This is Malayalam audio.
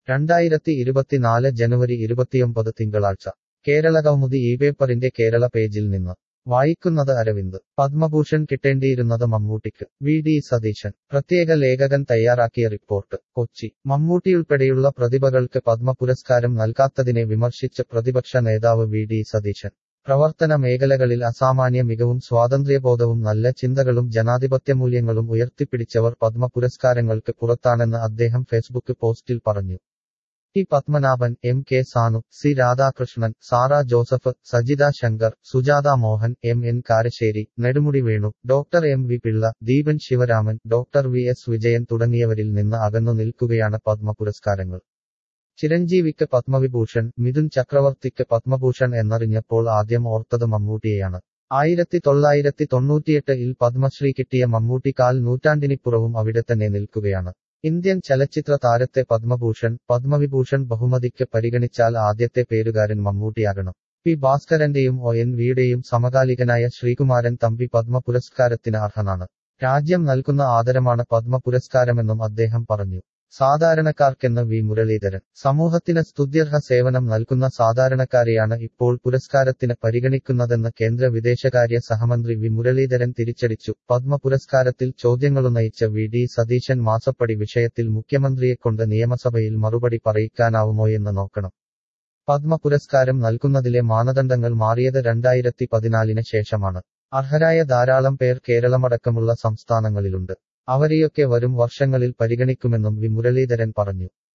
രണ്ടായിരത്തി ഇരുപത്തിനാല് ജനുവരി ഇരുപത്തിയൊമ്പത് തിങ്കളാഴ്ച കേരള കൗമുദി ഈ പേപ്പറിന്റെ കേരള പേജിൽ നിന്ന് വായിക്കുന്നത് അരവിന്ദ് പത്മഭൂഷൺ കിട്ടേണ്ടിയിരുന്നത് മമ്മൂട്ടിക്ക് വി ഡി സതീശൻ പ്രത്യേക ലേഖകൻ തയ്യാറാക്കിയ റിപ്പോർട്ട് കൊച്ചി മമ്മൂട്ടിയുൾപ്പെടെയുള്ള പ്രതിഭകൾക്ക് പത്മ പുരസ്കാരം നൽകാത്തതിനെ വിമർശിച്ച് പ്രതിപക്ഷ നേതാവ് വി ഡി സതീശൻ പ്രവർത്തന മേഖലകളിൽ അസാമാന്യ മികവും സ്വാതന്ത്ര്യബോധവും നല്ല ചിന്തകളും ജനാധിപത്യമൂല്യങ്ങളും ഉയർത്തിപ്പിടിച്ചവർ പത്മ പുരസ്കാരങ്ങൾക്ക് പുറത്താണെന്ന് അദ്ദേഹം ഫേസ്ബുക്ക് പോസ്റ്റിൽ പറഞ്ഞു T Padmanabhan M K Sanu C Radhakrishnan Sara Joseph Sajitha Shankar Sujatha Mohan M N Karassery Nedumudi Venu doctor M V Pillai Deepan Sivaraman doctor V S Vijayan തുടങ്ങിയവരിൽ നിന്ന് അകന്നു നിൽക്കുകയാണ് പത്മ പുരസ്കാരങ്ങൾ ചിരഞ്ജീവിക്ക് പത്മവിഭൂഷൺ മിഥുൻ ചക്രവർത്തിക്ക് പത്മഭൂഷൺ എന്നറിഞ്ഞപ്പോൾ ആദ്യം ഓർത്തത് മമ്മൂട്ടിയെയാണ് ആയിരത്തി തൊള്ളായിരത്തി തൊണ്ണൂറ്റിയെട്ട് ഇൽ പത്മശ്രീ കിട്ടിയ മമ്മൂട്ടി കാൽ നൂറ്റാണ്ടിനിപ്പുറവും അവിടെ തന്നെ നിൽക്കുകയാണ് ഇന്ത്യൻ ചലച്ചിത്ര താരത്തെ പത്മഭൂഷൺ പത്മവിഭൂഷൺ ബഹുമതിക്ക് പരിഗണിച്ചാൽ ആദ്യത്തെ പേരുകാരൻ മമ്മൂട്ടിയാകണം പി ഭാസ്കരന്റെയും ഒ എൻ വിയുടെയും സമകാലികനായ ശ്രീകുമാരൻ തമ്പി പത്മ പുരസ്കാരത്തിന് അർഹനാണ് രാജ്യം നൽകുന്ന ആദരമാണ് പത്മ പുരസ്കാരമെന്നും അദ്ദേഹം പറഞ്ഞു സാധാരണക്കാർക്കെന്ന് വി മുരളീധരൻ സമൂഹത്തിന് സ്തുത്യർഹ സേവനം നൽകുന്ന സാധാരണക്കാരെയാണ് ഇപ്പോൾ പുരസ്കാരത്തിന് പരിഗണിക്കുന്നതെന്ന് കേന്ദ്ര വിദേശകാര്യ സഹമന്ത്രി വി മുരളീധരൻ തിരിച്ചടിച്ചു പത്മ പുരസ്കാരത്തിൽ ചോദ്യങ്ങളുന്നയിച്ച വി ഡി സതീശൻ മാസപ്പടി വിഷയത്തിൽ മുഖ്യമന്ത്രിയെക്കൊണ്ട് നിയമസഭയിൽ മറുപടി പറയിക്കാനാവുമോയെന്ന് നോക്കണം പത്മ പുരസ്കാരം നൽകുന്നതിലെ മാനദണ്ഡങ്ങൾ മാറിയത് രണ്ടായിരത്തി പതിനാലിന് ശേഷമാണ് അർഹരായ ധാരാളം പേർ കേരളമടക്കമുള്ള സംസ്ഥാനങ്ങളിലുണ്ട് അവരെയൊക്കെ വരും വർഷങ്ങളിൽ പരിഗണിക്കുമെന്നും വി മുരളീധരൻ പറഞ്ഞു